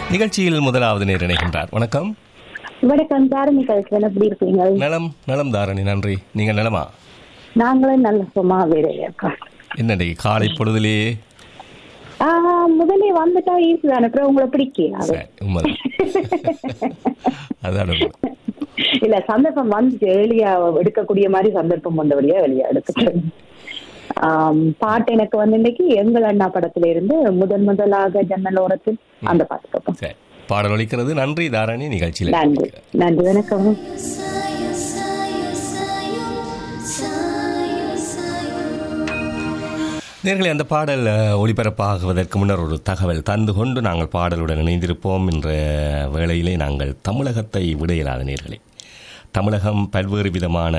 நிகழ்ச்சியில் முதலாவது நேர் இணைகின்றார் வணக்கம் வணக்கம் தாரணி கல்ச்சர் எப்படி இருக்கீங்க நலம் நலம் தாரணி நன்றி நீங்கள் நலமா நாங்களும் நல்ல சும்மா வேலையில இருக்கோம் என்னடி காலை பொழுதிலேயே ஆஹ் முதலே வந்துட்டா ஈஸி தானே அப்புறம் உங்களை பிடிக்கல சரி, உண்மைதான் அதான் உண்மை. இல்ல சந்தர்ப்பம் வந்துச்சு ஏர்லியா எடுக்கக்கூடிய மாதிரி சந்தர்ப்பம் வந்தபடியா வெளியா எடுத்துட்டேன் ஆம், பாட்டு எனக்கு வந்து இன்னைக்கு எங்கள் அண்ணா படத்துல இருந்து முதன் முதலாக ஜன்னல் ஓரத்தில் அந்த பாட்டு கேட்போம் சரி பாடல் ஒலிக்கிறது நன்றி தாரணி நிகழ்ச்சியில் நன்றி நன்றி வணக்கம் Sayo, sayo, sayo, sayo, sayo. நேர்களை அந்த பாடல் அஹ், ஒளிபரப்பாகுவதற்கு முன்னர் ஒரு தகவல் தந்து கொண்டு நாங்கள் பாடலுடன் இணைந்திருப்போம் என்ற வேளையிலே நாங்கள் தமிழகத்தை விட இயலாத நேர்களே தமிழகம் பல்வேறு விதமான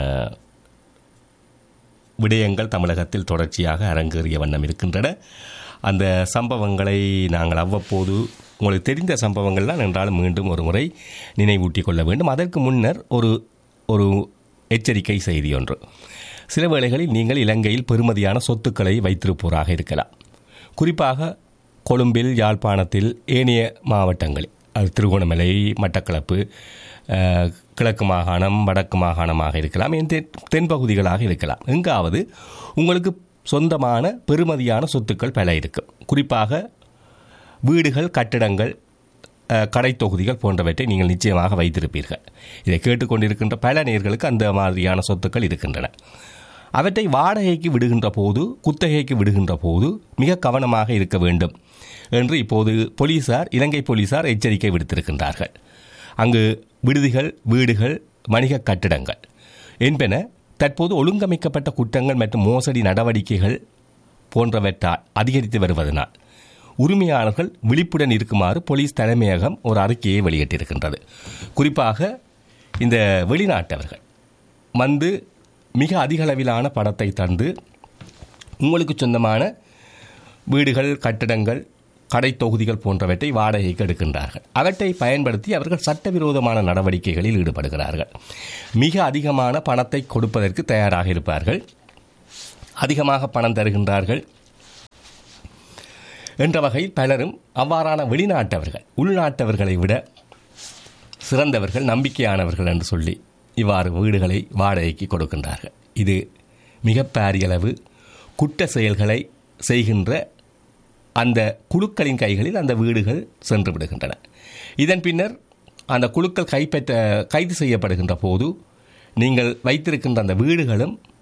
விடயங்கள் தமிழகத்தில் தொடர்ச்சியாக அரங்கேறிய வண்ணம் இருக்கின்றன அந்த சம்பவங்களை நாங்கள் அவ்வப்போது உங்களுக்கு தெரிந்த சம்பவங்கள்லாம் என்றாலும் மீண்டும் ஒரு முறை நினைவூட்டிக் கொள்ள வேண்டும் அதற்கு முன்னர் ஒரு ஒரு எச்சரிக்கை செய்தி ஒன்று சில வேளைகளில் நீங்கள் இலங்கையில் பெறுமதியான சொத்துக்களை வைத்திருப்போராக இருக்கலாம் குறிப்பாக கொழும்பில் யாழ்ப்பாணத்தில் ஏனைய மாவட்டங்களில் அது திருகோணமலை மட்டக்களப்பு அஹ், கிழக்கு மாகாணம் வடக்கு மாகாணமாக இருக்கலாம் என் தென் தென்பகுதிகளாக இருக்கலாம் எங்காவது உங்களுக்கு சொந்தமான பெறுமதியான சொத்துக்கள் பல இருக்கும் குறிப்பாக வீடுகள் கட்டிடங்கள் அஹ், கடைத் தொகுதிகள் போன்றவற்றை நீங்கள் நிச்சயமாக வைத்திருப்பீர்கள் இதை கேட்டுக்கொண்டிருக்கின்ற பல நேர்களுக்கு அந்த மாதிரியான சொத்துக்கள் இருக்கின்றன அவற்றை வாடகைக்கு விடுகின்ற போது குத்தகைக்கு விடுகின்ற போது மிக கவனமாக இருக்க வேண்டும் என்று இப்போது போலீசார் இலங்கை போலீசார் எச்சரிக்கை விடுத்திருக்கின்றார்கள் அங்கு விடுதிகள் வீடுகள் வணிக கட்டிடங்கள் என்பன தற்போது ஒழுங்கமைக்கப்பட்ட குற்றங்கள் மற்றும் மோசடி நடவடிக்கைகள் போன்றவற்றால் அதிகரித்து வருவதனால் உரிமையாளர்கள் விழிப்புடன் இருக்குமாறு போலீஸ் தலைமையகம் ஒரு அறிக்கையை வெளியிட்டிருக்கின்றது குறிப்பாக இந்த வெளிநாட்டவர்கள் வந்து மிக அதிக அளவிலான பணத்தை தந்து உங்களுக்கு சொந்தமான வீடுகள் கட்டிடங்கள் கடை தொகுதிகள் போன்றவற்றை வாடகைக்கு எடுக்கின்றார்கள் அவற்றை பயன்படுத்தி அவர்கள் சட்டவிரோதமான நடவடிக்கைகளில் ஈடுபடுகிறார்கள் மிக அதிகமான பணத்தை கொடுப்பதற்கு தயாராக இருப்பார்கள் அதிகமாக பணம் தருகின்றார்கள் என்ற வகையில் பலரும் அவ்வாறான வெளிநாட்டவர்கள் உள்நாட்டவர்களை விட சிறந்தவர்கள் நம்பிக்கையானவர்கள் என்று சொல்லி இவ்வாறு வீடுகளை வாடகைக்கு கொடுக்கின்றார்கள் இது மிக பாரியளவு குற்ற செயல்களை செய்கின்ற அந்த குழுக்களின் கைகளில் அந்த வீடுகள் சென்று விடுகின்றன இதன் பின்னர் அந்த குழுக்கள் கைப்பற்ற கைது செய்யப்படுகின்ற போது நீங்கள் வைத்திருக்கின்ற அந்த வீடுகளும்